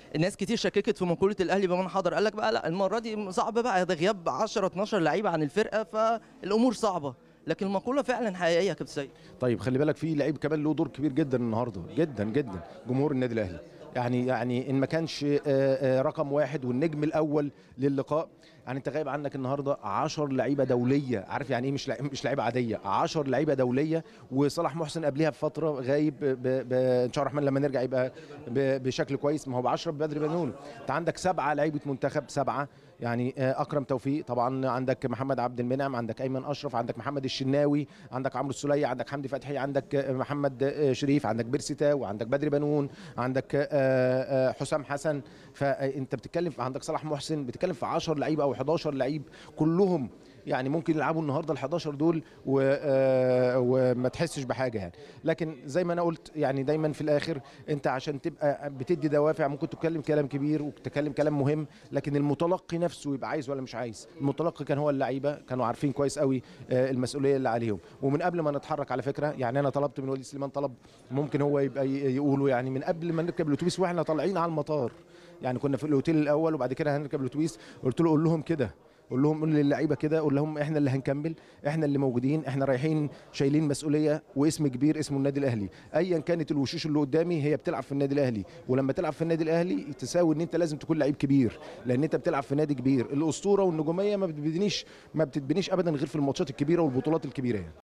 الناس كتير شككت في مقوله الاهلي بمن حضر قال لك بقى لا المره دي صعب بقى ده غياب 10 12 لعيبه عن الفرقه فالامور صعبه لكن المقوله فعلا حقيقيه يا كابتن سيد طيب خلي بالك في لعيب كمان له دور كبير جدا النهارده جدا جدا جمهور النادي الاهلي يعني يعني ان ما كانش آه، آه، رقم واحد والنجم الاول للقاء يعني انت غايب عنك النهارده 10 لعيبه دوليه عارف يعني ايه مش لعيبه مش لعيبه عاديه 10 لعيبه دوليه وصلاح محسن قبلها بفتره غايب ب... ب... ان شاء الله الرحمن لما نرجع يبقى ب... بشكل كويس ما هو ب 10 بدري بنون انت عندك سبعه لعيبه منتخب سبعه يعني آه، اكرم توفيق طبعا عندك محمد عبد المنعم عندك ايمن اشرف عندك محمد الشناوي عندك عمرو السوليه عندك حمدي فتحي عندك آه، محمد آه، شريف عندك بيرسي تاو عندك بدري بنون عندك آه، آه، حسام حسن فانت بتتكلم في عندك صلاح محسن بتتكلم في 10 لعيبه او 11 لعيب كلهم يعني ممكن يلعبوا النهارده ال 11 دول و... آه، وما تحسش بحاجه يعني لكن زي ما انا قلت يعني دايما في الاخر انت عشان تبقى بتدي دوافع ممكن تتكلم كلام كبير وتتكلم كلام مهم لكن المتلقي نفسه يبقى عايز ولا مش عايز المتلقي كان هو اللعيبه كانوا عارفين كويس قوي آه، المسؤوليه اللي عليهم ومن قبل ما نتحرك على فكره يعني انا طلبت من وليد سليمان طلب ممكن هو يبقى ي- يقوله يعني من قبل ما نركب الاتوبيس واحنا طالعين على المطار يعني كنا في الاوتيل الاول وبعد كده هنركب الاتوبيس قلت له قول لهم كده قول لهم قول للعيبه كده قول لهم احنا اللي هنكمل احنا اللي موجودين احنا رايحين شايلين مسؤوليه واسم كبير اسمه النادي الاهلي ايا كانت الوشوش اللي قدامي هي بتلعب في النادي الاهلي ولما تلعب في النادي الاهلي تساوي ان انت لازم تكون لعيب كبير لان انت بتلعب في نادي كبير الاسطوره والنجوميه ما بتبنيش ما بتتبنيش ابدا غير في الماتشات الكبيره والبطولات الكبيره يعني